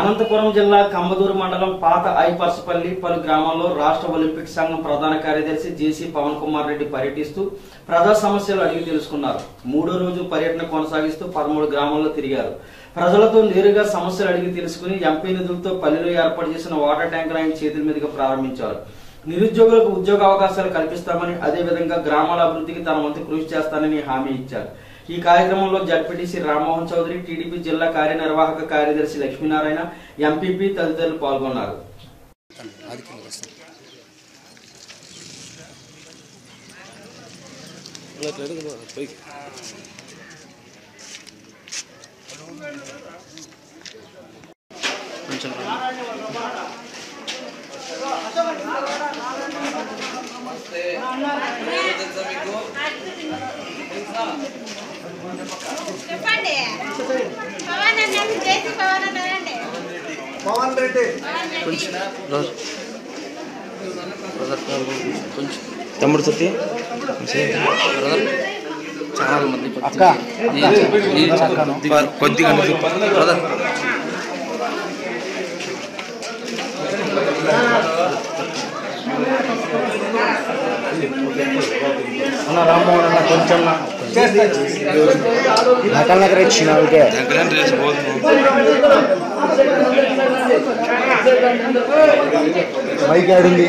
అనంతపురం జిల్లా కంబదూరు మండలం పాత ఐపర్సపల్లి పలు గ్రామాల్లో రాష్ట్ర ఒలింపిక్ సంఘం ప్రధాన కార్యదర్శి జేసీ పవన్ కుమార్ రెడ్డి పర్యటిస్తూ ప్రజా సమస్యలు అడిగి తెలుసుకున్నారు మూడో రోజు పర్యటన కొనసాగిస్తూ పదమూడు గ్రామాల్లో తిరిగారు ప్రజలతో నేరుగా సమస్యలు అడిగి తెలుసుకుని ఎంపీ నిధులతో పల్లెలో ఏర్పాటు చేసిన వాటర్ ట్యాంకర్ ఆయన చేతుల మీదుగా ప్రారంభించారు నిరుద్యోగులకు ఉద్యోగ అవకాశాలు కల్పిస్తామని అదేవిధంగా గ్రామాల అభివృద్ధికి తన వంతు కృషి చేస్తానని హామీ ఇచ్చారు ఈ కార్యక్రమంలో జడ్పీటీసీ రామ్మోహన్ చౌదరి టీడీపీ జిల్లా కార్యనిర్వాహక కార్యదర్శి లక్ష్మీనారాయణ ఎంపీపీ తదితరులు పాల్గొన్నారు చెప్పండి పవన్ అన్న చేసి పవన్ అన్న రండి పవన్ రెడ్డి తమ్ముడు సత్తి చాలా మంది అక్క కొద్దిగా బ్రదర్ అన్న రామ్మోహన్ అన్న కొంచెం నకల్ నగర ఇచ్చిన వాళ్ళకే దగ్గర రేసు పోదు బైక్ ఆడింది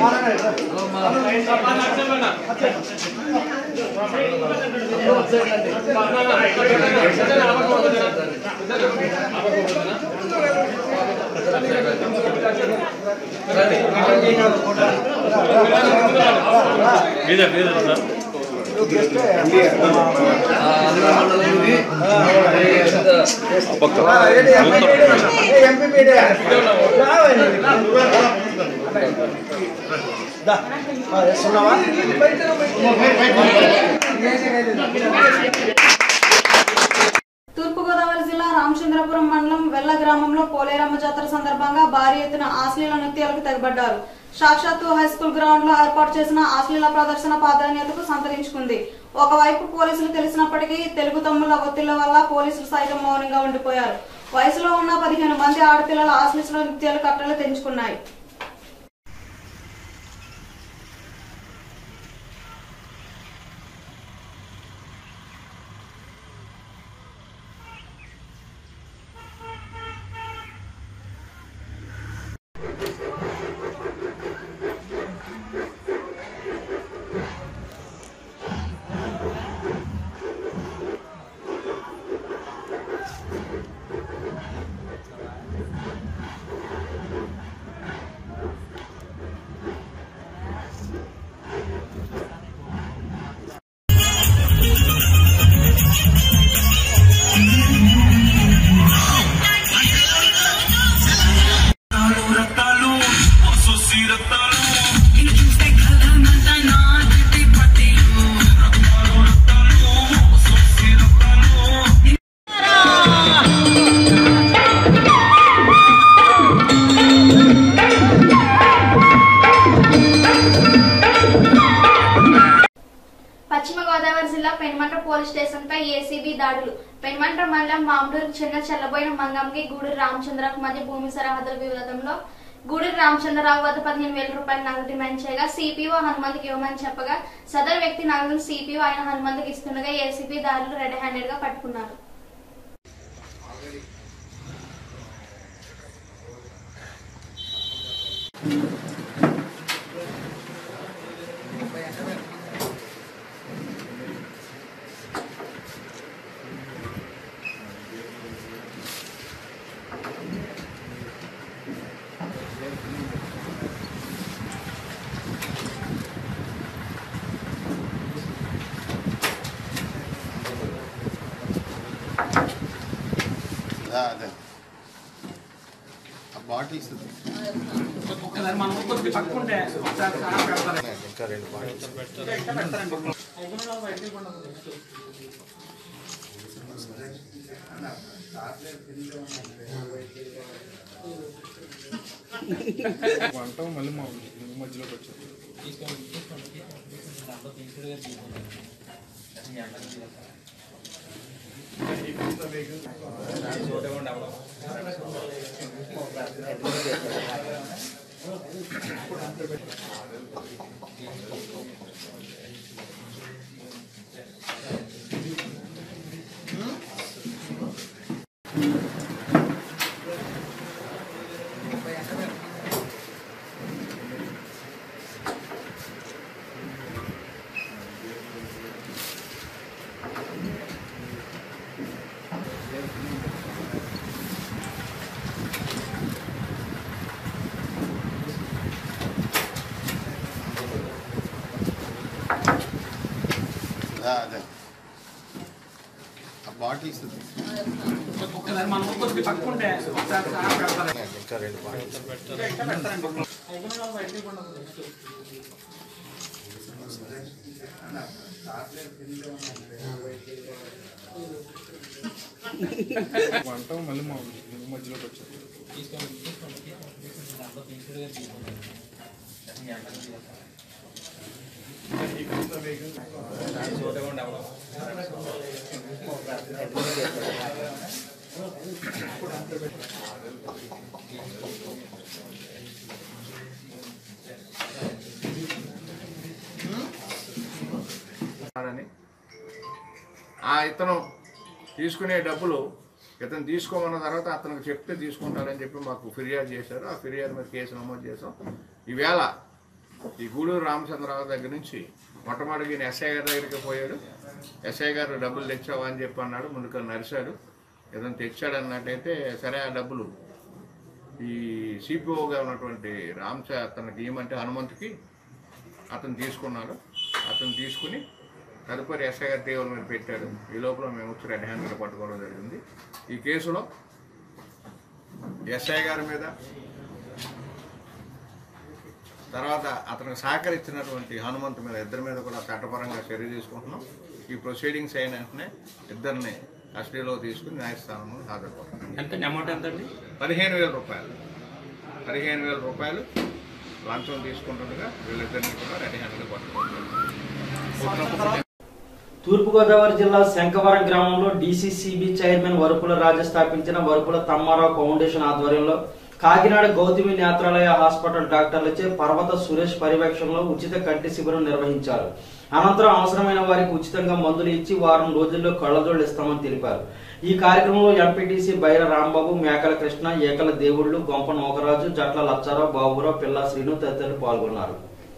తూర్పుగోదావరి జిల్లా రామచంద్రపురం మండలం వెల్ల గ్రామంలో పోలేరమ్మ జాతర సందర్భంగా భారీ ఎత్తున ఆశ్లీల నృత్యాలకు తెగబడ్డారు సాక్షాత్తు హైస్కూల్ గ్రౌండ్ లో ఏర్పాటు చేసిన ఆశ్లీల ప్రదర్శన ప్రాధాన్యతకు సంతరించుకుంది ఒకవైపు పోలీసులు తెలిసినప్పటికీ తెలుగు తమ్ముల ఒత్తిళ్ల వల్ల పోలీసులు సైతం మౌనంగా ఉండిపోయారు వయసులో ఉన్న పదిహేను మంది ఆడపిల్లల ఆశ్లీల నృత్యాలు కట్టలు తెంచుకున్నాయి పశ్చిమ గోదావరి జిల్లా పెనుమంట్ర పోలీస్ స్టేషన్ పై ఏసీబీ దాడులు పెనుమంట్ర మండలం మామిడూరుకు చెందిన చెల్లబోయిన మంగంకి గూడూరు రామచంద్రకు మధ్య భూమి సరిహద్దుల వివాదంలో గూడూరు రామచంద్రరావు వద్ద పదిహేను వేల రూపాయల నగదు డిమాండ్ చేయగా సిపిఓ హనుమంతుకి ఇవ్వమని చెప్పగా సదరు వ్యక్తి నగదును సిపిఓ ఆయన హనుమంతుకి ఇస్తుండగా ఏసీబీ దాడులు రెడ్ హ్యాండెడ్ గా పట్టుకున్నారు అదే ఆ బాటిల్స్ ఇంకా రెండు బాటిల్స్ వంట మళ్ళీ మా మధ్యలోకి వచ్చారు అదే ఆ బాటిల్స్ ఇంకా రెండు బాటిల్స్ వంట మళ్ళీ మా మధ్యలోకి వచ్చారు అని ఆ ఇతను తీసుకునే డబ్బులు ఇతను తీసుకోమన్న తర్వాత అతనికి చెప్తే తీసుకుంటారని చెప్పి మాకు ఫిర్యాదు చేశారు ఆ ఫిర్యాదు మీద కేసు నమోదు చేసాం ఈవేళ ఈ గూడూరు రామచంద్రరావు దగ్గర నుంచి మొట్టమొదటి ఈయన ఎస్ఐ గారి దగ్గరికి పోయాడు ఎస్ఐ గారు డబ్బులు తెచ్చావా అని చెప్పి అన్నాడు ముందుగా నరిశాడు ఏదైనా తెచ్చాడు అన్నట్టయితే సరే ఆ డబ్బులు ఈ సిపిఓగా ఉన్నటువంటి రామచ అతనికి ఏమంటే హనుమంతుకి అతను తీసుకున్నాడు అతను తీసుకుని తదుపరి ఎస్ఐ గారి టేబుల్ మీద పెట్టాడు ఈ లోపల మేము వచ్చి రెడ్ హ్యాండ్గా పట్టుకోవడం జరిగింది ఈ కేసులో ఎస్ఐ గారి మీద తర్వాత అతనికి సహకరించినటువంటి హనుమంత్ మీద ఇద్దరి మీద కూడా చట్టపరంగా చర్య తీసుకుంటున్నాం ఈ ప్రొసీడింగ్స్ అయిన వెంటనే ఇద్దరిని కస్టడీలో తీసుకుని న్యాయస్థానంలో హాజరుపడతాం ఎంత అమౌంట్ ఎంత అండి పదిహేను వేల రూపాయలు పదిహేను వేల రూపాయలు లంచం తీసుకుంటుండగా వీళ్ళిద్దరిని కూడా రెడీ హ్యాండ్గా పట్టుకోవడం తూర్పుగోదావరి జిల్లా శంకవరం గ్రామంలో డీసీసీబీ చైర్మన్ వరుపుల రాజు స్థాపించిన వరుపుల తమ్మారావు ఫౌండేషన్ ఆధ్వర్యంలో కాకినాడ గౌతమి నేత్రాలయ హాస్పిటల్ డాక్టర్లచే పర్వత సురేష్ పర్యవేక్షణలో ఉచిత కంటి శిబిరం నిర్వహించారు అనంతరం అవసరమైన వారికి ఉచితంగా మందులు ఇచ్చి వారం రోజుల్లో కళ్ళజోళ్లు ఇస్తామని తెలిపారు ఈ కార్యక్రమంలో ఎంపీటీసీ బైర రాంబాబు మేకల కృష్ణ ఏకల దేవుళ్లు గొంప నోకరాజు జట్ల లచ్చారావు బాబురావు పిల్ల శ్రీను తదితరులు పాల్గొన్నారు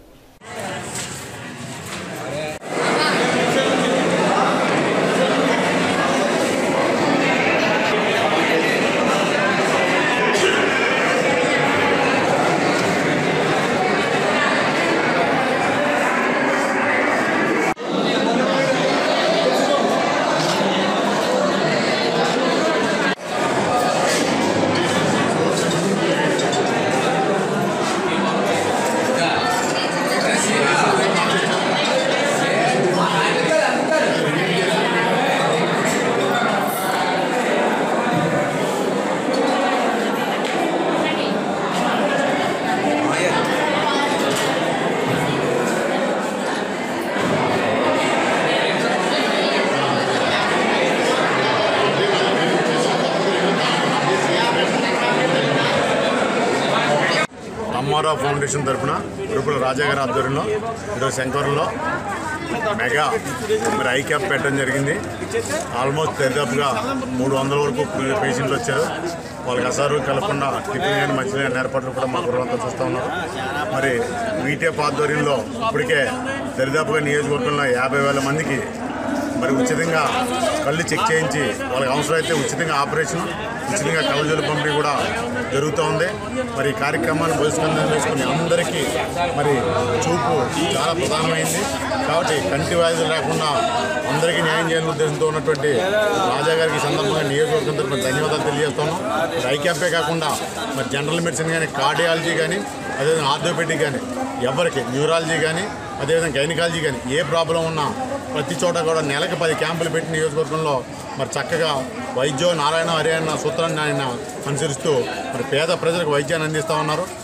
అమ్మారావు ఫౌండేషన్ తరఫున ఉరుపుల రాజా గారి ఆధ్వర్యంలో ఈరోజు శంకరంలో మెగా మరి ఐ క్యాప్ పెట్టడం జరిగింది ఆల్మోస్ట్ దరిదాపుగా మూడు వందల వరకు పేషెంట్లు వచ్చారు వాళ్ళకి అసారు కలగకుండా టిఫిన్ కానీ మంచినీళ్ళ ఏర్పాట్లు కూడా మా గురువంతా చూస్తూ ఉన్నారు మరి వీటేప్ ఆధ్వర్యంలో ఇప్పటికే దరిదాపుగా నియోజకవర్గంలో యాభై వేల మందికి మరి ఉచితంగా కళ్ళు చెక్ చేయించి వాళ్ళకి అవసరమైతే ఉచితంగా ఆపరేషన్ ఉచితంగా కళ్ళజోలు పంపిణీ కూడా జరుగుతూ ఉంది మరి ఈ కార్యక్రమాన్ని బహిష్కరణ చేసుకుని అందరికీ మరి చూపు చాలా ప్రధానమైంది కాబట్టి కంటి వ్యాధులు లేకుండా అందరికీ న్యాయం చేయాలని ఉద్దేశంతో ఉన్నటువంటి రాజా గారికి ఈ సందర్భంగా నియోజకవర్గం తరఫున ధన్యవాదాలు తెలియజేస్తున్నాం మరి ఐక్యాపే కాకుండా మరి జనరల్ మెడిసిన్ కానీ కార్డియాలజీ కానీ అదేవిధంగా ఆర్థోపెడిక్ కానీ ఎవరికి న్యూరాలజీ కానీ అదేవిధంగా గైనకాలజీ కానీ ఏ ప్రాబ్లం ఉన్నా ప్రతి చోట కూడా నెలకు పది క్యాంపులు పెట్టి నియోజకవర్గంలో మరి చక్కగా వైద్యో నారాయణ హరియాణ సూత్రాన్ని ఆయన అనుసరిస్తూ మరి పేద ప్రజలకు వైద్యాన్ని అందిస్తూ ఉన్నారు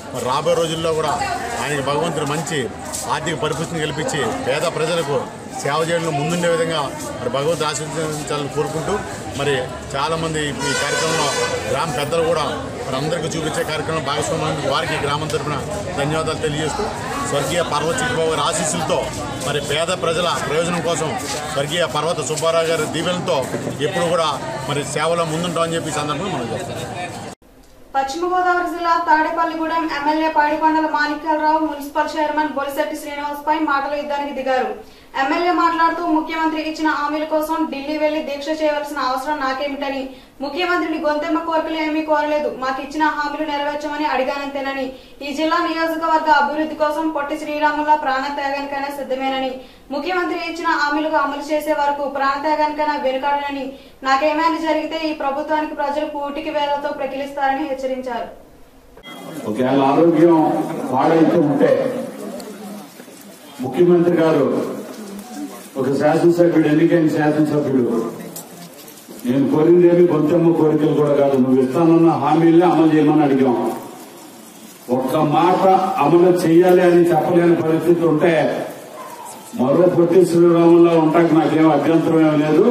మరి రాబోయే రోజుల్లో కూడా ఆయనకి భగవంతుడు మంచి ఆర్థిక పరిస్థితిని కల్పించి పేద ప్రజలకు సేవ చేయడంలో ముందుండే విధంగా మరి భగవంతుడు ఆశీర్వదించాలని కోరుకుంటూ మరి చాలామంది ఈ కార్యక్రమంలో గ్రామ పెద్దలు కూడా మరి అందరికీ చూపించే కార్యక్రమం భాగస్వామ్యం వారికి గ్రామం తరపున ధన్యవాదాలు తెలియజేస్తూ స్వర్గీయ పర్వత చిట్టుబాబు గారి ఆశీస్సులతో మరి పేద ప్రజల ప్రయోజనం కోసం స్వర్గీయ పర్వత సుబ్బారావు గారి దీవెనలతో ఎప్పుడు కూడా మరి సేవలో ముందుంటామని చెప్పి ఈ సందర్భంగా మనం చేస్తాం పశ్చిమ గోదావరి జిల్లా Tadepalligudem MLA Padikondala Manikyalarao municipal chairman Bolisetti Srinivas పై మాటల యుద్ధానికి దిగారు ఎమ్మెల్యే మాట్లాడుతూ ముఖ్యమంత్రి ఇచ్చిన హామీల కోసం ఢిల్లీ వెళ్లి దీక్ష చేయవలసిన అవసరం నాకేమిటని ముఖ్యమంత్రిని గొంతెమ్మ కోరికలు ఏమీ కోరలేదు మాకు ఇచ్చిన హామీలు నెరవేర్చమని అడిగానంతేనని ఈ జిల్లా నియోజకవర్గ అభివృద్ధి కోసం పొట్టి శ్రీరాముల ప్రాణత్యాగానికైనా సిద్ధమేనని ముఖ్యమంత్రి ఇచ్చిన హామీలకు అమలు చేసే వరకు ప్రాణత్యాగానికైనా వెనుకాడనని నాకేమైనా జరిగితే ఈ ప్రభుత్వానికి ప్రజలు పూటికి వేలతో ప్రకిలిస్తారని హెచ్చరించారు ఒకవేళ ఆరోగ్యం పాడైతూ ఉంటే ముఖ్యమంత్రి గారు ఒక శాసనసభ్యుడు ఎన్నికైన శాసనసభ్యుడు నేను కోరిందేమి గొంతమ్మ కోరికలు కూడా కాదు నువ్వు ఇస్తానన్న హామీల్ని అమలు చేయమని అడిగాం ఒక్క మాట అమలు చేయాలి అని చెప్పలేని పరిస్థితి ఉంటే మరో పొట్టి శ్రీరాములా ఉంటాక నాకేం అభ్యంతరం ఏం లేదు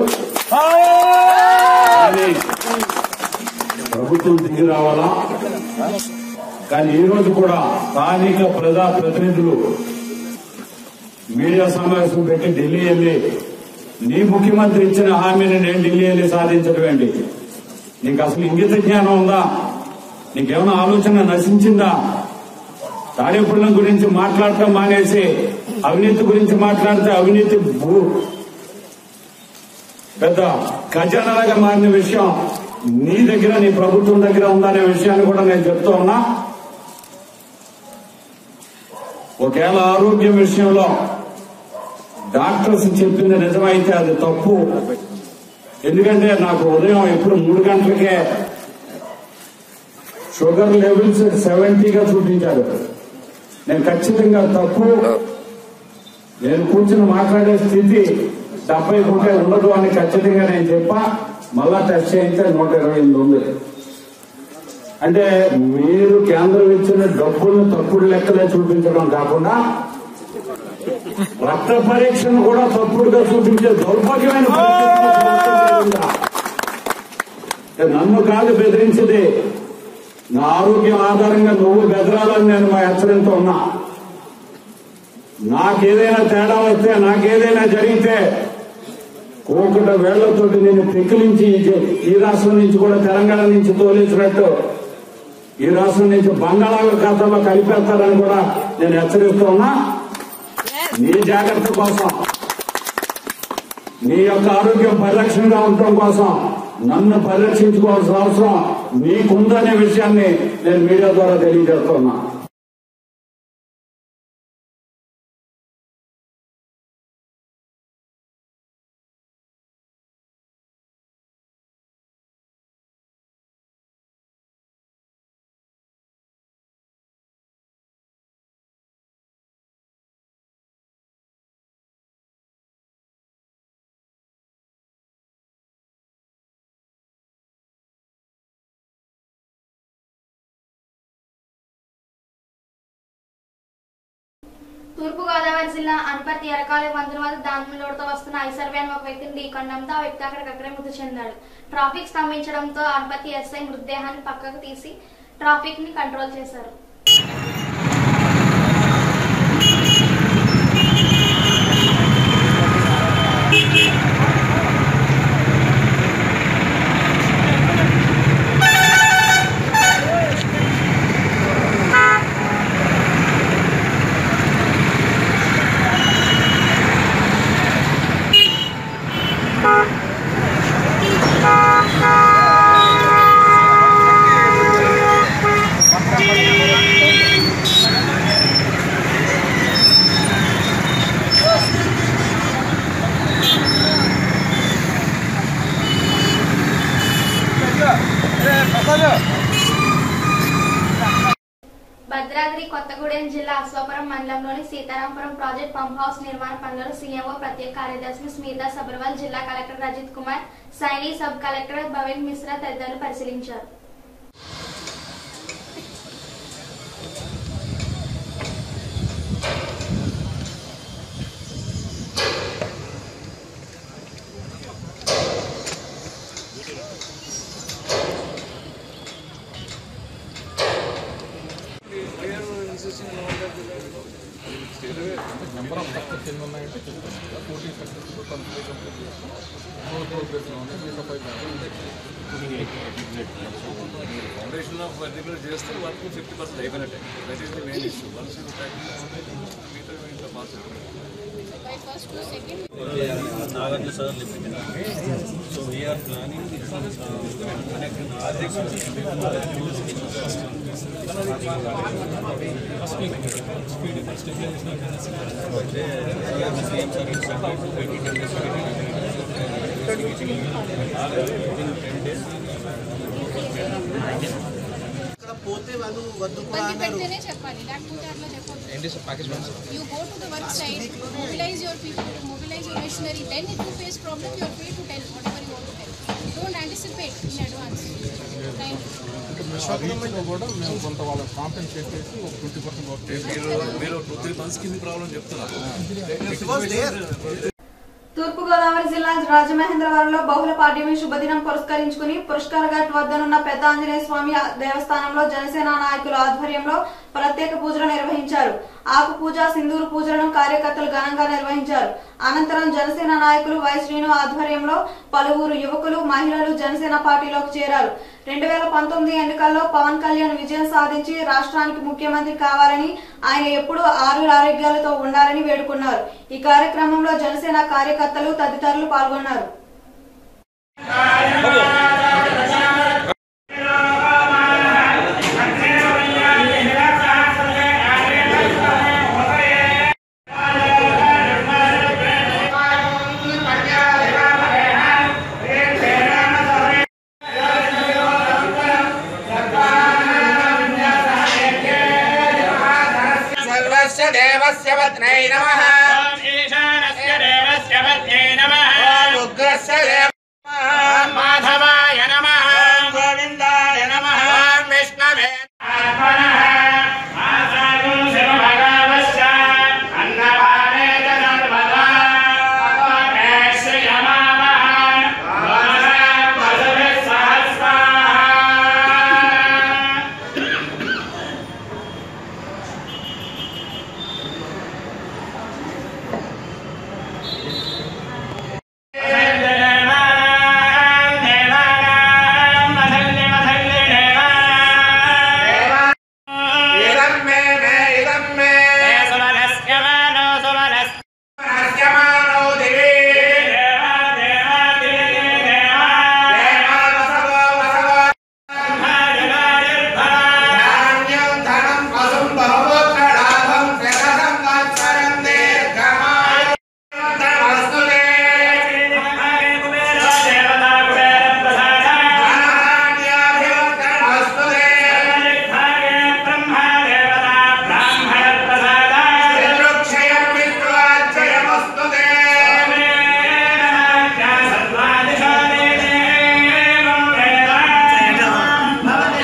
కానీ ప్రభుత్వం దిగి రావాలా కానీ ఈ రోజు కూడా స్థానిక ప్రజా ప్రతినిధులు మీడియా సమావేశం పెట్టి ఢిల్లీ వెళ్ళి నీ ముఖ్యమంత్రి ఇచ్చిన హామీని నేను ఢిల్లీ వెళ్ళి సాధించడం ఏంటి నీకు అసలు ఇంగిత జ్ఞానం ఉందా నీకేమైనా ఆలోచన నశించిందా తాడేపల్లం గురించి మాట్లాడటం మానేసి అవినీతి గురించి మాట్లాడితే అవినీతి భూ పెద్ద ఖజానాగా మారిన విషయం నీ దగ్గర నీ ప్రభుత్వం దగ్గర ఉందనే విషయాన్ని కూడా నేను చెప్తూ ఉన్నా ఒకవేళ ఆరోగ్యం విషయంలో డాక్టర్స్ చెప్పింది నిజమైతే అది తప్పు ఎందుకంటే నాకు ఉదయం ఎప్పుడు మూడు గంటలకే షుగర్ లెవెల్స్ సెవెంటీగా చూపించారు నేను ఖచ్చితంగా తప్పు నేను కూర్చుని మాట్లాడే స్థితి డెబ్బై ఉంటే ఉండదు అని ఖచ్చితంగా నేను చెప్పా మళ్ళా టెస్ట్ చేయిస్తే నూట ఇరవై ఎనిమిది ఉంది అంటే మీరు కేంద్రం ఇచ్చిన డబ్బులను తప్పుడు లెక్కలే చూపించడం కాకుండా రక్త పరీక్షను కూడా తప్పుడుగా చూపించే దౌర్భాగ్యమైన పరిస్థితుల్లో ప్రభుత్వం ఉందా? అంటే నన్ను కాదు బెదిరించేది నా ఆరోగ్యం ఆధారంగా నువ్వు బెదరాలని నేను మా హెచ్చరితో ఉన్నా నాకేదైనా తేడా వస్తే నాకేదైనా జరిగితే కోకట వేళ్లతోటి నేను పిక్కిలించి ఈ- ఈ రాష్ట్రం నుంచి కూడా తెలంగాణ నుంచి తోలించినట్టు ఈ రాష్ట్రం నుంచి బంగాళాఖాతంలో కలిపేస్తారని కూడా నేను హెచ్చరిస్తున్నా నీ జాగ్రత్త కోసం నీ యొక్క ఆరోగ్యం పరిరక్షణగా ఉండటం కోసం నన్ను పరిరక్షించుకోవాల్సిన అవసరం నీకుందనే విషయాన్ని నేను మీడియా ద్వారా తెలియజేస్తున్నా తూర్పుగోదావరి జిల్లా అనపర్తి ఎరకాలి వంతుల వద్ద దానిలోడుతో వస్తున్న ఐసర్ వ్యాన్ ఒక వ్యక్తిని ఢీకొనడంతో ఆ వ్యక్తి అక్కడికక్కడే మృతి చెందాడు ట్రాఫిక్ స్తంభించడంతో అనపర్తి ఎస్ఐ మృతదేహాన్ని పక్కకు తీసి ట్రాఫిక్ ని కంట్రోల్ చేశారు భద్రాద్రి కొత్తగూడెం జిల్లా అశ్వాపురం మండలంలోని సీతారాంపురం ప్రాజెక్ట్ పంప్ హౌస్ నిర్మాణ పనులను సీఎంఓ ప్రత్యేక కార్యదర్శి స్మితా సబర్వాల్ జిల్లా collector Rajith Kumar Saini sub collector Bhaven Mishra తదితరులు పరిశీలించారు నెంబర్ ఆఫ్ సక్సెస్ ఎన్ని ఉన్నాయంటే చెప్తాను ఫోర్టీ సక్సెస్ కంప్లీట్ కంప్లీట్ చేస్తాం ఫోర్ ప్రోగ్రెస్లో ఉన్నాయి మిగతా ఫైవ్ ఫౌండేషన్ ఆఫ్ పర్టికులర్ చేస్తే వర్క్ ఫిఫ్టీ పర్సెంట్ అయిపోయినట్టే that is the main issue once you practice మిగతా మిగతా pass Nagarjuna sir limited so we're planning ఇక్కడ పోతే వాళ్ళు వద్దు బండి పెడితేనే చెప్పాలి లేకపోతే అట్లా చెప్పొద్దు ఏంటి sir package You go to the work site, mobilize your people, mobilize your machinery. Then if you face problem, you are free to tell whatever you want to tell. Don't anticipate in advance. Thank you. రీచ్లో కూడా మేము కొంత వాళ్ళకి compensate చేసి ఒక twenty percent work మీరు మీరు two three మంత్స్కి మీ ప్రాబ్లం చెప్తున్నారు తూర్పుగోదావరి జిల్లా రాజమహేంద్రవరంలో బహుళ పాడ్యమి శుభదినం పురస్కరించుకుని పుష్కర ఘాట్ వద్దనున్న పెద్ద ఆంజనేయ స్వామి దేవస్థానంలో జనసేన నాయకుల ఆధ్వర్యంలో ప్రత్యేక పూజలు నిర్వహించారు ఆకు పూజ సింధూరు పూజలను కార్యకర్తలు ఘనంగా నిర్వహించారు అనంతరం జనసేన నాయకులు వై శ్రీను ఆధ్వర్యంలో పలువురు యువకులు మహిళలు జనసేన పార్టీలోకి చేరారు రెండు వేల పంతొమ్మిది ఎన్నికల్లో పవన్ కళ్యాణ్ విజయం సాధించి రాష్ట్రానికి ముఖ్యమంత్రి కావాలని ఆయన ఎప్పుడూ ఆరు ఆరోగ్యాలతో ఉండాలని వేడుకున్నారు ఈ కార్యక్రమంలో జనసేన కార్యకర్తలు తదితరులు పాల్గొన్నారు सर्वस्य देवस्य पत्नै नमः ईशानस्य देवस्य पत्नै नमः उग्रस्य देव माधवाय नमः गोविन्दाय नमः विष्णवे अन्नपाने च सर्वदा श्रियमामः सहस्राः इदं मे मे इदं मे सुमनस्य मानो सुमनस्य मानो दिवि धान्यं धनं पशुं बहुपुत्रलाभं जगदं वात्सरं दीर्घमायु धनमस्तु ते देवता कुबेरप्रसादानान्याभिवर्धनमस्तु ते ब्रह्मा देवता ब्राह्मणप्रसादात् पितृक्षयं पितृवाच्ययमस्तु ते सर्वादिशो देवं वेदा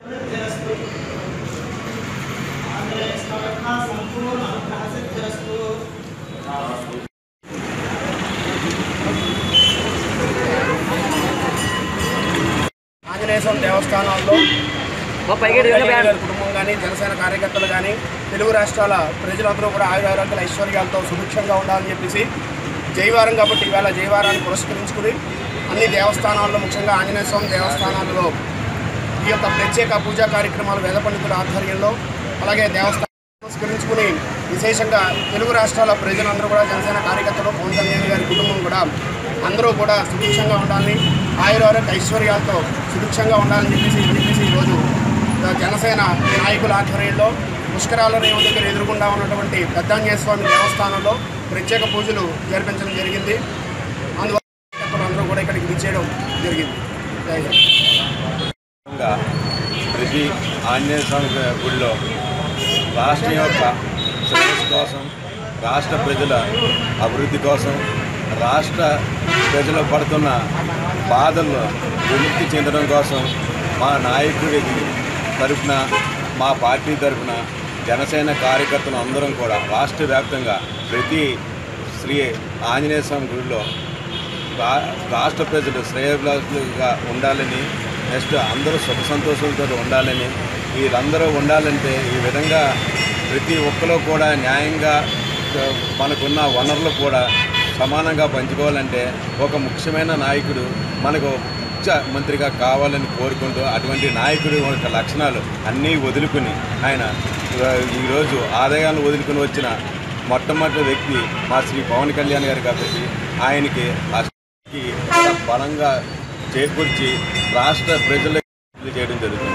ఆంజనేయ స్వామి దేవస్థానాల్లో పవన్ కళ్యాణ్ గారి కుటుంబం కానీ జనసేన కార్యకర్తలు కానీ తెలుగు రాష్ట్రాల ప్రజలందరూ కూడా ఆయురారోగ్యాల ఐశ్వర్యాలతో సుభిక్షంగా ఉండాలని చెప్పేసి జైవారం కాబట్టి ఈవేళ జైవారాన్ని పురస్కరించుకుని అన్ని దేవస్థానాల్లో ముఖ్యంగా ఆంజనేయ స్వామి దేవస్థానాల్లో ఈ యొక్క ప్రత్యేక పూజా కార్యక్రమాలు వేద పండితుల ఆధ్వర్యంలో అలాగే దేవస్థానం పురస్కరించుకుని విశేషంగా తెలుగు రాష్ట్రాల ప్రజలందరూ కూడా జనసేన కార్యకర్తలు పవన్ కళ్యాణ్ గారి కుటుంబం కూడా అందరూ కూడా సుభిక్షంగా ఉండాలని ఆయురారోగ్య ఐశ్వర్యాలతో సుభిక్షంగా ఉండాలని చెప్పేసి చెప్పేసి ఈరోజు జనసేన నాయకుల ఆధ్వర్యంలో పుష్కరాల రేవు దగ్గర ఎదురుగుండా ఉన్నటువంటి పెద్దాంజనేయ స్వామి దేవస్థానంలో ప్రత్యేక పూజలు జరిపించడం జరిగింది అందువల్ల అందరూ కూడా ఇక్కడికి విచ్చేయడం జరిగింది జై హింద్ విధంగా ప్రతి ఆంజనేయ స్వామి గుడిలో రాష్ట్రం యొక్క శ్రేయస్సు కోసం రాష్ట్ర ప్రజల అభివృద్ధి కోసం రాష్ట్ర ప్రజలు పడుతున్న బాధలను విముక్తి చెందడం కోసం మా నాయకుడి తరఫున మా పార్టీ తరఫున జనసేన కార్యకర్తలు అందరం కూడా రాష్ట్ర వ్యాప్తంగా ప్రతి శ్రీ ఆంజనేయ స్వామి గుడిలో రా రాష్ట్ర ప్రజలు శ్రేయభిలాషులుగా ఉండాలని నెక్స్ట్ అందరూ సుఖ సంతోషాలతో ఉండాలని వీళ్ళందరూ ఉండాలంటే ఈ విధంగా ప్రతి ఒక్కరు కూడా న్యాయంగా మనకున్న వనరులు కూడా సమానంగా పంచుకోవాలంటే ఒక ముఖ్యమైన నాయకుడు మనకు ముఖ్యమంత్రిగా కావాలని కోరుకుంటూ అటువంటి నాయకుడి యొక్క లక్షణాలు అన్నీ వదులుకుని ఆయన ఆ, ఈరోజు ఆదాయాలను వదులుకుని వచ్చిన మొట్టమొదటి వ్యక్తి మా శ్రీ పవన్ కళ్యాణ్ గారు కాబట్టి ఆయనకి ఆ శక్తికి చాలా బలంగా చేకూర్చి రాష్ట్ర ప్రజలకు చేయడం జరుగుతుంది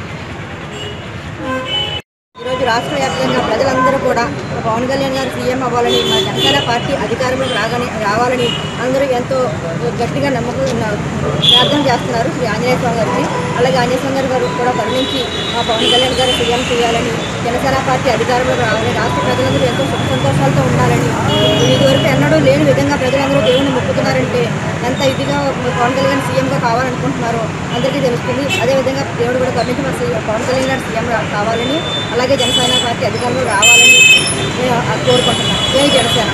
ఈరోజు రాష్ట్ర వ్యాప్తంగా ప్రజలందరూ కూడా పవన్ కళ్యాణ్ గారు సీఎం అవ్వాలని మన జనసేన పార్టీ అధికారంలోకి రాగాని రావాలని అందరూ ఎంతో గట్టిగా నమ్మకం ప్రార్థన చేస్తున్నారు శ్రీ ఆంజనేయ స్వామి గారికి అలాగే ఆంజనేయ స్వామి గారు గారు కూడా కరుణించి మా పవన్ కళ్యాణ్ గారు సీఎం చేయాలని జనసేన పార్టీ అధికారంలోకి రావాలని రాష్ట్ర ప్రజలందరూ ఎంతో సుఖ సంతోషాలతో ఉండాలని ఇదివరకు ఎన్నడూ లేని విధంగా ప్రజలందరూ దేవుని మొక్కుతున్నారంటే ఎంత ఇదిగా పవన్ కళ్యాణ్ సీఎంగా కావాలనుకుంటున్నారో అందరికీ తెలుస్తుంది అదేవిధంగా దేవుడు కూడా కరుణించి మా సీ- పవన్ కళ్యాణ్ గారు సీఎం రా- కావాలని అలాగే జనసేన పార్టీ అధికారంలో రావాలని నేను ఆ కోరుకుంటున్నాను జై జనసేన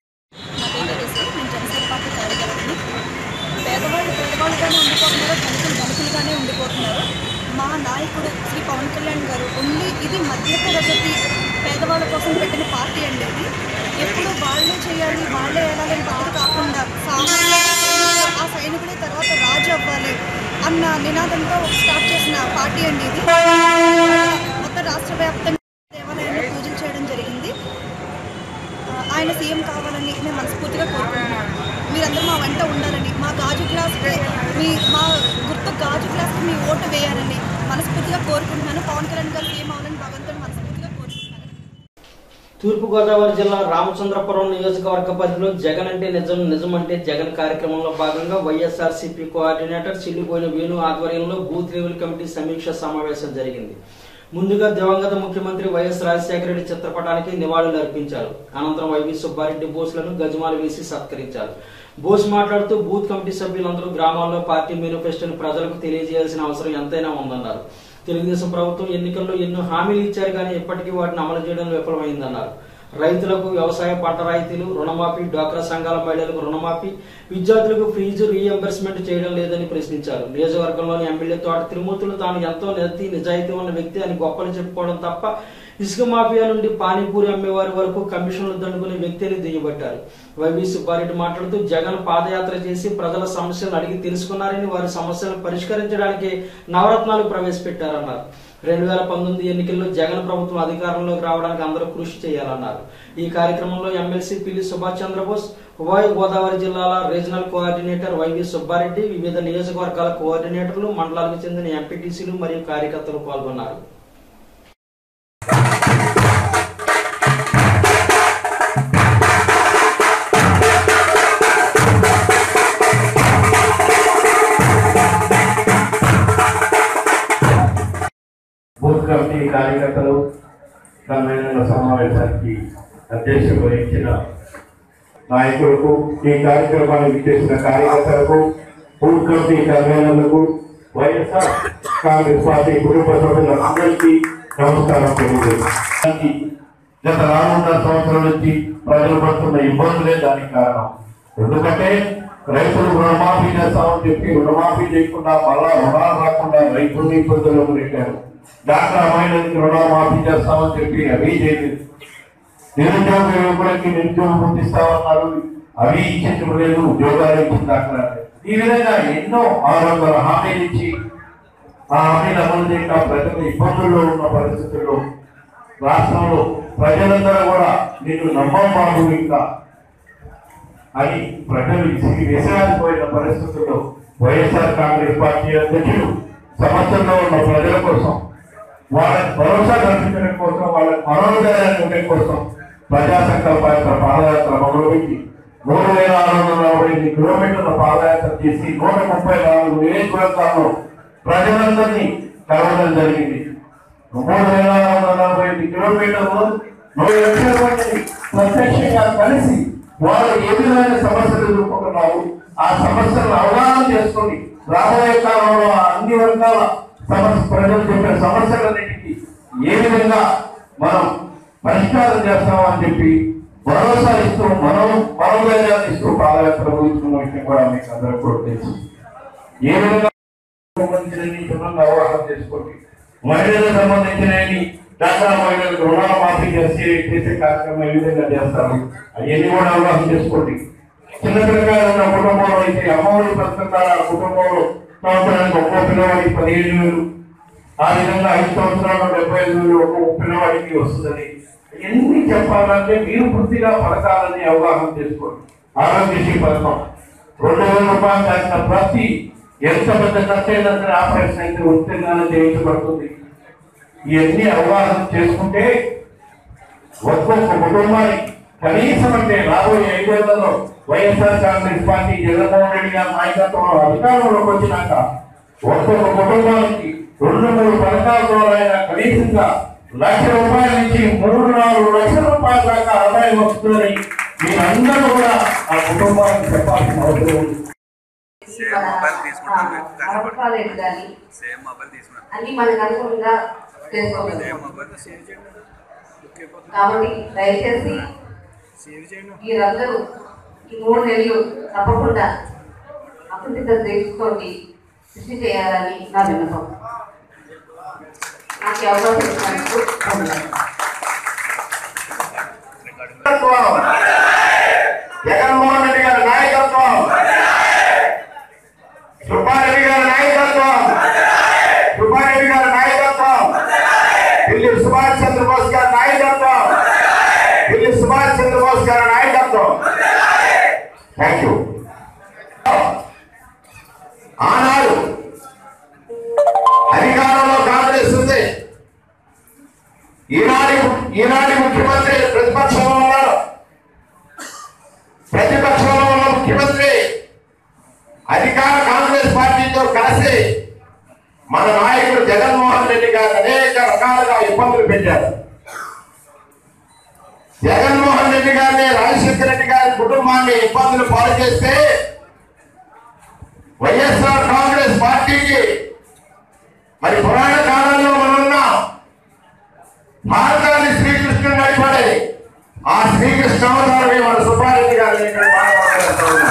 పేదవాళ్ళు పేదవాళ్ళుగానే ఉండిపోతున్నారు ధనికులు ధనికులుగానే ఉండిపోతున్నారు మా నాయకుడు శ్రీ పవన్ కళ్యాణ్ గారు ఓన్లీ ఇది మధ్యతరగతి పేదవాళ్ళ కోసం పెట్టిన పార్టీ అండి ఇది ఎప్పుడు వాళ్ళే చేయాలి వాళ్ళే వెళ్ళాలని పద్ధతి కాకుండా సామాన్య సైనికుడు, ఆ సైనికుడే తర్వాత రాజు అవ్వాలి అన్న నినాదంతో స్టార్ట్ చేసిన పార్టీ అండి ఇది మొత్తం రాష్ట్ర వ్యాప్తంగా దేవాలయంలో పూజలు చేయడం జరిగింది ఆ, ఆయన సీఎం కావాలని మేము మనస్ఫూర్తిగా కోరుకుంటున్నాం మీరందరూ మా వెంట ఉండాలని మా గాజు గ్లాస్కి మీ మా గుర్తు గాజు గ్లాస్కి మీ ఓటు వేయాలని మనస్ఫూర్తిగా కోరుకుంటున్నాను పవన్ కళ్యాణ్ గారు సీఎం అవ్వాలని భగవంతుడు మనస్ఫూర్తిగా కోరుకుంటున్నాను తూర్పుగోదావరి జిల్లా రామచంద్రపురం నియోజకవర్గ పరిధిలో జగన్ అంటే నిజం నిజం అంటే జగన్ కార్యక్రమంలో భాగంగా వైఎస్ఆర్సీపీ కోఆర్డినేటర్ చిల్లిపోయిన వేణు ఆధ్వర్యంలో బూత్ లెవెల్ కమిటీ సమీక్ష సమావేశం జరిగింది ముందుగా దివంగత ముఖ్యమంత్రి వైఎస్ రాజశేఖర రెడ్డి చిత్రపటానికి నివాళులు అర్పించారు అనంతరం వైవి సుబ్బారెడ్డి బోస్లను గజమాలు వేసి సత్కరించారు బోస్ మాట్లాడుతూ బూత్ కమిటీ సభ్యులందరూ గ్రామాల్లో పార్టీ మేనిఫెస్టోని ప్రజలకు తెలియజేయాల్సిన అవసరం ఎంతైనా ఉందన్నారు తెలుగుదేశం ప్రభుత్వం ఎన్నికల్లో ఎన్నో హామీలు ఇచ్చారు కానీ ఇప్పటికీ వాటిని అమలు చేయడంలో విఫలమైందన్నారు రైతులకు వ్యవసాయ పంట రాయితీలు రుణమాఫీ డ్వాక్రా సంఘాల మహిళలకు రుణమాఫీ విద్యార్థులకు ఫీజు రీఎంబర్స్మెంట్ చేయడం లేదని ప్రశ్నించారు నియోజకవర్గంలోని ఎమ్మెల్యే తోట తిరుమూర్తులు తాను ఎంతో నిజాయితీ నిజాయితీ ఉన్న వ్యక్తి అని గొప్పలు చెప్పుకోవడం తప్ప ఇసుక మాఫియా నుండి పానీపూరి అమ్మేవారి వరకు కమిషన్లు దండుకునే వ్యక్తి అని దుయ్యబట్టారు వైవి సుబ్బారెడ్డి మాట్లాడుతూ జగన్ పాదయాత్ర చేసి ప్రజల సమస్యలు అడిగి తెలుసుకున్నారని వారి సమస్యలను పరిష్కరించడానికి నవరత్నాలు ప్రవేశపెట్టారన్నారు రెండు వేల పంతొమ్మిది ఎన్నికల్లో జగన్ ప్రభుత్వం అధికారంలోకి రావడానికి అందరూ కృషి చేయాలన్నారు ఈ కార్యక్రమంలో ఎమ్మెల్సీ పిల్లి సుభాష్ చంద్రబోస్ ఉభయ గోదావరి జిల్లాల రీజనల్ కోఆర్డినేటర్ వైవి సుబ్బారెడ్డి వివిధ నియోజకవర్గాల కోఆర్డినేటర్లు మండలాలకు చెందిన ఎంపీటీసీలు మరియు కార్యకర్తలు పాల్గొన్నారు బూత్ కమిటీ కార్యకర్తలు సమ్మేళన సమావేశానికి అధ్యక్షత వహించిన నాయకులకు ఈ కార్యక్రమానికి విచ్చేసిన కార్యకర్తలకు బూత్ కమిటీ కన్వీనర్లకు వైఎస్ఆర్ కాంగ్రెస్ పార్టీ కుటుంబ సభ్యులందరికీ నమస్కారం తెలియజేస్తాను గత రానున్న సంవత్సరం నుంచి ప్రజలు పడుతున్న ఇబ్బందులే దానికి కారణం ఎందుకంటే రైతులు రుణమాఫీ చేస్తామని చెప్పి రుణమాఫీ చేయకుండా మళ్ళా రుణాలు రాకుండా రైతుల్ని ఇబ్బందులకు పెట్టారు డాక్టర్ మహిళలకి రుణమాఫీ చేస్తామని చెప్పి అవి చేయలేదు నిరుద్యోగ యువకులకి నిరుద్యోగం పొందిస్తామన్నారు అవి ఇచ్చేటం లేదు ఉద్యోగాలు ఇచ్చిన దాఖలా లేదు. ఈ విధంగా ఎన్నో ఆరు వందల హామీలు ఇచ్చి ఆ హామీలు అమలు చేయక ప్రజలు ఇబ్బందుల్లో ఉన్న పరిస్థితుల్లో రాష్ట్రంలో ప్రజలందరూ కూడా నిన్ను నమ్మం బాబు ఇంకా అని ప్రజలు ఇసిగి విషయాలిపోయిన పరిస్థితుల్లో వైఎస్ఆర్ కాంగ్రెస్ పార్టీ అధ్యక్షుడు సమస్యల్లో ఉన్న ప్రజల కోసం వాళ్ళకి భరోసా కల్పించడం కోసం వాళ్ళకి మనోదయాన్ని ఉండడం కోసం ప్రజా సంకల్ప యాత్ర పాదయాత్ర మొదలుపెట్టి మూడు వేల ఆరు వందల నలభై ఎనిమిది కిలోమీటర్ల పాదయాత్ర చేసి నూట ముప్పై నాలుగు నియోజకవర్గాల్లో ప్రజలందరినీ కలవడం జరిగింది మూడు వేల ఆరు వందల నలభై ఎనిమిది కిలోమీటర్లు నూట లక్షల మందిని ప్రత్యక్షంగా కలిసి వాళ్ళు ఏ విధమైన సమస్యలు ఎదుర్కొంటున్నారు ఆ సమస్యలను అవగాహన చేసుకొని రాబోయే కాలంలో ఆ అన్ని వర్గాల సమస్య ప్రజలు చెప్పిన సమస్యలన్నిటికీ ఏ విధంగా మనం పరిష్కారం చేస్తామని చెప్పి భరోసా ఇస్తూ మనం మనోధైర్యాన్ని ఇస్తూ పాదయాత్ర ముగించుకున్న విషయం కూడా మీకు అందరికీ కూడా తెలుసు ఏ విధంగా సంబంధించిన క్షుణ్ణంగా అవగాహన చేసుకోండి మహిళలకు సంబంధించిన డాక్రా మహిళలకు రుణాల మాఫీ చేసి చేసే కార్యక్రమం ఏ విధంగా చేస్తారు అవన్నీ కూడా అవగాహన చేసుకోండి చిన్నపిల్లగా ఉన్న కుటుంబంలో అయితే అమ్మఒడి పథకం ద్వారా కుటుంబంలో సంవత్సరానికి ఒక్కో పిల్లవాడికి పదిహేను వేలు ఆ విధంగా ఐదు సంవత్సరాలు డెబ్బై ఐదు వేలు ఒక్కొక్క పిల్లవాడికి వస్తుందని ఎన్ని చెప్పాలంటే మీరు పూర్తిగా పథకాలని అవగాహన చేసుకోండి ఆరోగ్యశ్రీ పథకం రెండు వేల రూపాయలు దాటిన ప్రతి ఎంత పెద్ద ఖర్చైనా సరే ఆపరేషన్ అయితే ఉచితంగానే చేయించబడుతుంది ఇవన్నీ అవగాహన చేసుకుంటే ఒక్కొక్క కుటుంబానికి కనీసం అంటే రాబోయే ఐదేళ్లలో YSR Congress party Jaganmohan Reddy గారి నాయకత్వంలో అధికారంలోకి వచ్చినాక ఒక్కొక్క కుటుంబానికి రెండు మూడు పథకాల ద్వారా అయినా కనీసంగా లక్ష రూపాయల నుంచి మూడు నాలుగు లక్షల రూపాయల దాకా ఆదాయం వస్తుందని మీరందరూ కూడా ఆ కుటుంబానికి చెప్పాల్సిన అవసరం ఉంది అరవకాలేదు కానీ అన్ని మనకు అనుకూలంగా చేసుకోగలుగుతాం కాబట్టి దయచేసి మీరందరూ ఈ మూడు నెలలు తప్పకుండా అభివృద్ధి తెలుసుకోండి కృషి చేయాలని నా విన్నపం నాకు ఈ అవకాశం ఇచ్చినందుకు ధన్యవాదాలు. జగన్మోహన్ రెడ్డి గారి నాయకత్వం సుబ్బారెడ్డి గారి నాయకత్వం సుబ్బారెడ్డి గారి నాయకత్వం ఢిల్లీ సుభాష్ చంద్రబోస్ గారి నాయకత్వం ఢిల్లీ సుభాష్ చంద్రబోస్ గారి నాయకత్వం థ్యాంక్ యూ ఆనాడు అధికారంలో కాంగ్రెస్ ఉంది ఈనాటి ఈనాటి ముఖ్యమంత్రి ప్రతిపక్షంలో ఉన్నారు ప్రతిపక్షంలో ఉన్న ముఖ్యమంత్రి అధికార కాంగ్రెస్ పార్టీతో కలిసి మన నాయకుడు జగన్మోహన్ రెడ్డి గారు అనేక రకాలుగా ఇబ్బందులు పెట్టారు జగన్మోహన్ రెడ్డి గారిని రాజశేఖర రెడ్డి గారి కుటుంబాన్ని ఇబ్బందులు పాలు చేస్తే వైఎస్ఆర్ కాంగ్రెస్ పార్టీకి మరి పురాణ కాలంలో మనమున్నాం భారతాన్ని శ్రీకృష్ణుడు నడిపడేది ఆ శ్రీకృష్ణ అవతారమే మన సుబ్బారెడ్డి గారిని ఇక్కడ మాట్లాడుతూ ఉన్నాం.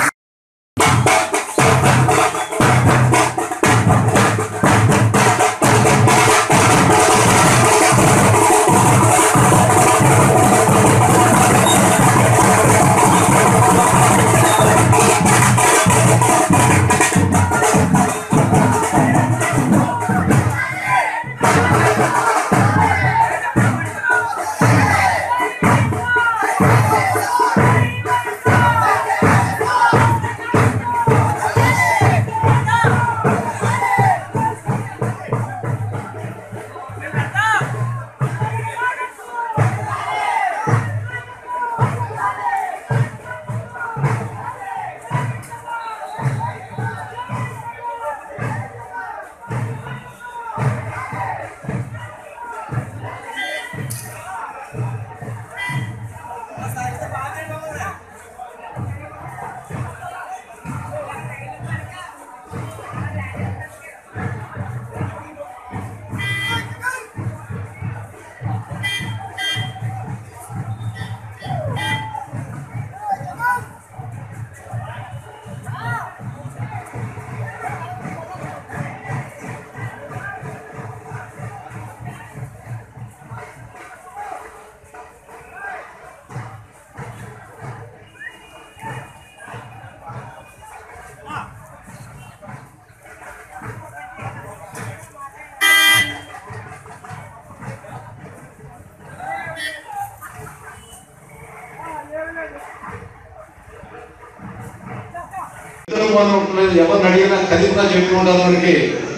ఇద్దరు వాళ్ళు ఉంటున్నారు ఎవరిని అడిగినా ఖచ్చితంగా చెప్పి ఉండాలి మనకి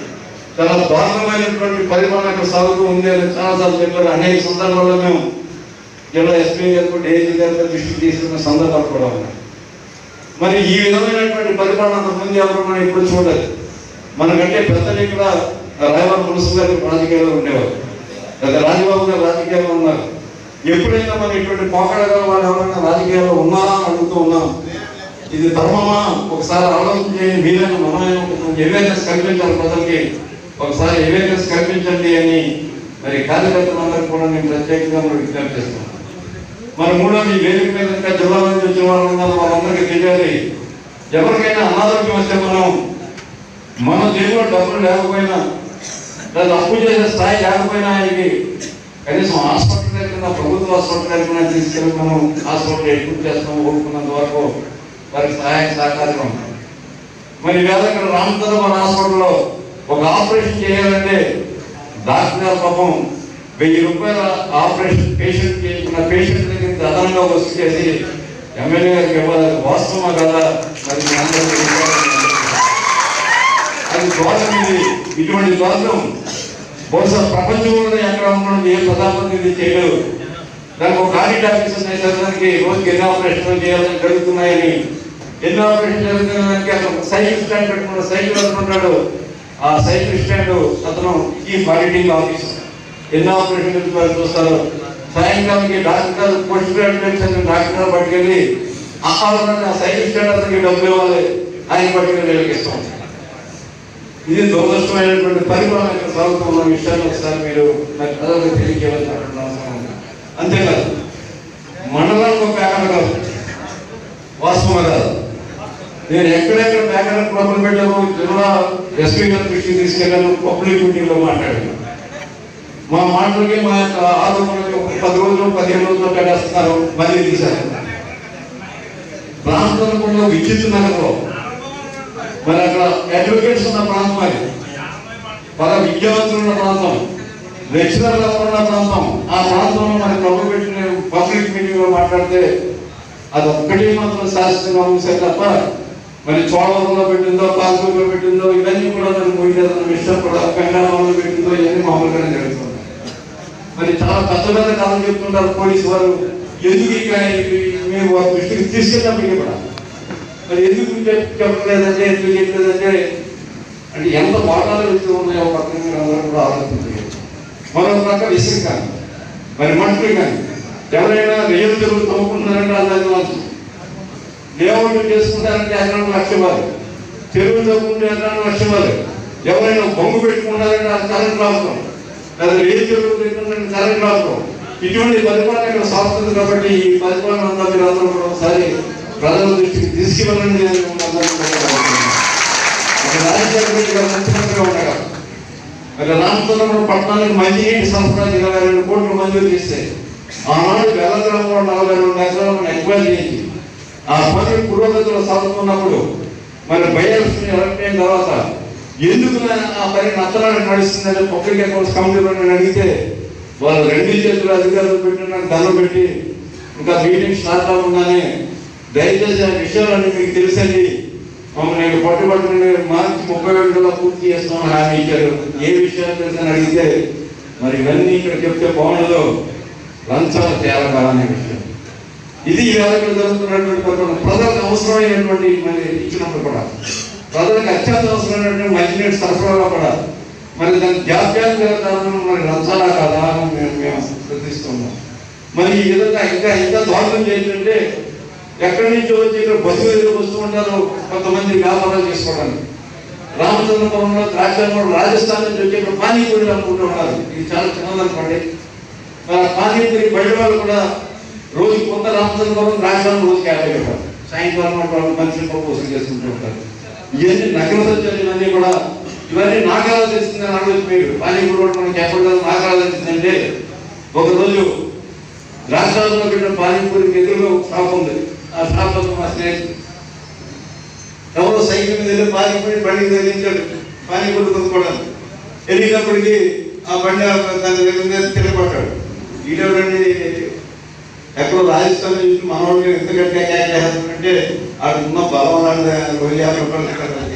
చాలా దారుణమైనటువంటి పరిమాణం ఇక్కడ సాగుతూ ఉంది అని చాలాసార్లు చెప్పారు అనేక సందర్భాల్లో మేము జిల్లా ఎస్పీ గారు డీజీ గారు దృష్టికి తీసుకున్న సందర్భాలు కూడా ఉన్నాయి మరి ఈ విధమైనటువంటి పరిమాణం అంతకుముందు ఎవరు మనం ఇప్పుడు చూడాలి మనకంటే పెద్దలు ఇక్కడ రాయవరం మున్సిపల్ గారు రాజకీయాల్లో ఉండేవారు లేదా రాజబాబు గారు రాజకీయాల్లో ఉన్నారు ఎప్పుడైనా మనం ఇటువంటి పోకడగా వాళ్ళు ఎవరైనా రాజకీయాల్లో ఉన్నారా అని అడుగుతూ ఉన్నాం ఇది ధర్మమా ఒకసారి ఆలోచన చేయండి మీరైనా మనమైనా అవేర్నెస్ కల్పించాలి ప్రజలకి ఒకసారి అవేర్నెస్ కల్పించండి అని మరి కార్యకర్తలందరూ కూడా నేను ప్రత్యేకంగా మనం విజ్ఞప్తి చేస్తున్నాను మరి మూడోది ఈ వేదిక మీద ఇంకా జిల్లా నుంచి వచ్చిన వాళ్ళు ఉన్నారు వాళ్ళందరికీ తెలియాలి ఎవరికైనా అనారోగ్యం వస్తే మనం మన జేబులో డబ్బులు లేకపోయినా లేదా అప్పు చేసే స్థాయి లేకపోయినా ఆయనకి కనీసం హాస్పిటల్ దగ్గర ప్రభుత్వ హాస్పిటల్ దగ్గర తీసుకెళ్ళి మనం హాస్పిటల్ ఎక్విప్ చేస్తాం ఓడుకున్నంత వరకు వారికి సహాయ సహకారంగా ఉంటాం మరి వేళ ఇక్కడ రామచంద్రపురం హాస్పిటల్లో ఒక ఆపరేషన్ చేయాలంటే డాక్టర్ గారు పాపం వెయ్యి రూపాయల ఆపరేషన్ పేషెంట్ చేయించిన పేషెంట్ దగ్గర అదనంగా వసూలు చేసి ఎమ్మెల్యే గారికి ఇవ్వాలి వాస్తవమా కదా మరి మీ అందరికీ తెలియాలని అది దోషం ఇది ఇటువంటి దోషం బహుశా ప్రపంచంలో ఎక్కడ ఉన్నటువంటి ఏ ప్రధానమంత్రి ఇది చేయలేదు దానికి ఒక ఆడిట్ ఆఫీసర్ దానికి రోజుకి ఎన్ని ఆపరేషన్లు చేయాలని జరుగుతున్నాయని ఎన్ని ఆపరేషన్ జరుగుతున్నాయని అక్కడ సైకిల్ స్టాండ్ పెట్టుకున్న సైకిల్ అనుకుంటాడు ఆ సైకిల్ స్టాండ్ అతను చీఫ్ ఆడిటింగ్ ఆఫీసర్ ఎన్ని ఆపరేషన్ జరుగుతున్నాయో చూస్తారు సాయంకాలానికి డాక్టర్ పోస్ట్ గ్రాడ్యుయేట్స్ డాక్టర్ పట్టుకెళ్ళి ఆ ఆ సైకిల్ స్టాండ్ అతనికి డబ్బులు ఇవ్వాలి ఆయన పట్టుకెళ్ళి వెలిగిస్తాం ఇది దురదృష్టమైనటువంటి పరిపాలన ఇక్కడ సాగుతున్న విషయాన్ని ఒకసారి మీరు నాకు ప్రజలకు తెలియజేయాల్సినటువంటి అవసరం ఉంది అంతేకాదు మండలానికి ఒక ప్యాకెట్ కాదు వాస్తవం కాదు నేను ఎక్కడెక్కడ ప్యాకెట్ క్లబ్లు పెట్టాను జిల్లా ఎస్పీ గారి దృష్టికి తీసుకెళ్ళాను పబ్లిక్ మీటింగ్ లో మాట్లాడాను మా మాటలకి మా యొక్క ఆరోపణలకి ఒక పది రోజులు పదిహేను రోజులు పెట్టేస్తున్నారు మళ్ళీ తీశారు ప్రాంతంలో విద్యుత్ నగరంలో మరి అక్కడ అడ్వకేట్స్ ఉన్న ప్రాంతం అది బాగా విద్యావంతులు ఉన్న ప్రాంతం లెక్చరర్లు ఉన్న ప్రాంతం ఆ ప్రాంతంలో మరి ప్రభు పెట్టిన పబ్లిక్ మీటింగ్ లో మాట్లాడితే అది ఒక్కటి మాత్రం శాస్త్రంగా ఉంటే తప్ప మరి చోళవరంలో పెట్టిందో పాల్గొలో పెట్టిందో ఇవన్నీ కూడా మరి మూడేదన్న విషయం కూడా బెంగాళంలో పెట్టిందో ఇవన్నీ మామూలుగానే జరుగుతుంది మరి చాలా పెద్ద పెద్ద కాలం చెప్తుంటారు పోలీసు వారు ఎందుకు ఇక్కడ మేము వారి దృష్టికి తీసుకెళ్ళినప్పటికీ కూడా మరి ఎందుకు చెప్- చెప్పలేదంటే ఎందుకు చెప్పలేదంటే అంటే ఎంత వాటాలు వెళ్తూ ఉన్నాయో ఒక పక్కన మీరు అందరూ కూడా ఆలోచించారు మరొక పక్క విషయం కానీ మరి మనుషులు కానీ ఎవరైనా రియల్ చెరువులు తవ్వుకుంటున్నారంటే అందరికీ వచ్చు లేఅవుట్ చేసుకుంటారంటే ఎకరానికి లక్ష ఇవ్వాలి చెరువు తవ్వుకుంటే ఎకరానికి లక్ష ఇవ్వాలి ఎవరైనా బొంగు పెట్టుకున్నారంటే అది కరెంట్ రావడం లేదా రియల్ చెరువు పెట్టుకున్నారంటే కరెంట్ రావడం ఇటువంటి పరిపాలన ఇక్కడ సాగుతుంది కాబట్టి ఈ పరిపాలన అంతా మీరు అందరూ కూడా ఒకసారి ప్రజల దృష్టికి తీసుకువెళ్ళండి అని మిమ్మల్ని అందరినీ కూడా కోరుతున్నాను. అక్కడ రాజశేఖర రెడ్డి గారు ముఖ్యమంత్రిగా ఉండగా మరి రామచంద్రపురం పట్టణానికి మంచినీటి సరఫరా ఇరవై రెండు కోట్లు మంజూరు చేస్తే ఆనాడు బెల్లగ్రామంలో నలభై రెండు ఎకరాలను ఎంక్వైరీ చేసి ఆ పని పురోగతిలో సాగుతున్నప్పుడు మరి బై ఎలక్షన్ ఎలక్ట్ అయిన తర్వాత ఎందుకు నా- ఆ పని నత్తనాడు నడుస్తుందని పబ్లిక్ అకౌంట్స్ కమిటీలో నేను అడిగితే వాళ్ళు రెండు చేతులు అధికారులు పెట్టి నాకు దండం పెట్టి ఇంకా మీటింగ్ స్టార్ట్ అవ్వగానే దయచేసి ఆ విషయాలన్నీ మీకు తెలుసండి మమ్మల్ని నేను పట్టుబట్టుకుని మార్చి ముప్పై వేలలో పూర్తి చేస్తామని హామీ ఇచ్చారు ఏ విషయాలు తెలుసని అడిగితే మరి ఇవన్నీ ఇక్కడ చెప్తే బాగుండదు లంచాలు తేలకాలనే విషయం ఇది ఈ వేళకి జరుగుతున్నటువంటి పరిపాలన ప్రజలకు అవసరమైనటువంటి మరి ఇచ్చినప్పుడు కూడా ప్రజలకు అత్యంత అవసరమైనటువంటి మంచినీటి సరఫరాలో కూడా మరి దాని జాప్యానికి గల కారణం మరి లంచాలా కాదా అని మేము మేము ప్రశ్నిస్తున్నాం మరి ఈ విధంగా ఇంకా ఇంకా దారుణం చేస్తుంటే ఎక్కడి నుంచి వచ్చి ఇక్కడ బస్సు మీద వస్తూ ఉంటారు కొంతమంది వ్యాపారాలు చేసుకోవడానికి రామచంద్రపురంలో ద్రాక్షలో రాజస్థాన్ నుంచి వచ్చి ఇక్కడ పానీపూరి అమ్ముకుంటూ ఉన్నారు ఇది చాలా చిన్నదనుకోండి మరి ఆ పానీపూరి బయట వాళ్ళు కూడా రోజు కొంత రామచంద్రపురం ద్రాక్షలను రోజుకి యాభై రూపాయలు సాయంకాలం వాళ్ళు మనుషులు పప్పు వసూలు చేసుకుంటూ ఉంటారు ఇవన్నీ నగర సత్యాలు ఇవన్నీ కూడా ఇవన్నీ నాకు ఎలా తెలిసిందని అడగచ్చు మీరు పానీపూరి కూడా మనకి ఎక్కడ నాకు ఎలా తెలిసిందంటే ఒకరోజు రాష్ట్రాల్లో పెట్టిన పానీపూరికి ఎదురుగా ఒక షాప్ ఉంది ఆ షాప్ లో మా స్నేహితుడు ఎవరో సైకిల్ మీద వెళ్ళి పానీపూరి బండికి తగిలించాడు పానీపూరి కొనుక్కోవడానికి వెళ్ళినప్పటికీ ఆ బండి ఆ దాని దగ్గర మీద తిరగబడ్డాడు ఈడెవరండి ఎక్కడో రాజస్థాన్ నుంచి మనవాడికి ఎంత గట్టిగా క్యాచ్ చేస్తాడంటే ఆడు ఉన్న బలం లాంటి రోజు యాభై రూపాయలు ఇస్తాడు.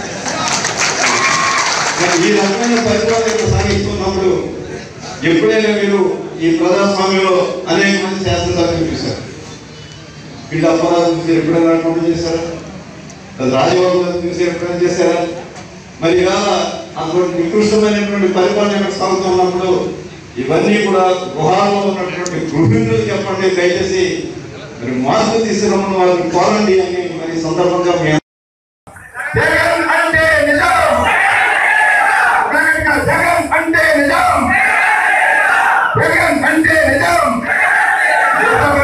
మరి ఈ రకమైన పరిపాలన ఇక్కడ సాగిస్తున్నప్పుడు ఎప్పుడైనా మీరు ఈ ప్రజాస్వామ్యంలో అనేక మంది శాసనసభ్యులు చూశారు వీళ్ళు అపరాధం చూసి ఎప్పుడైనా అకౌంట్ చేశారా లేదా రాజబాబు గారు చూసి ఎప్పుడైనా చేశారా మరి ఇలా అటువంటి నికృష్టమైనటువంటి పరిపాలన ఇక్కడ సాగుతున్నప్పుడు ఇవన్నీ కూడా గృహాల్లో ఉన్నటువంటి గృహిణులు చెప్పండి దయచేసి మరి మార్పు తీసుకురమ్మని వారిని కోరండి అని మరి ఈ సందర్భంగా మీ జగన్ అంటే నిజం జగన్ అంటే నిజం జగన్ అంటే నిజం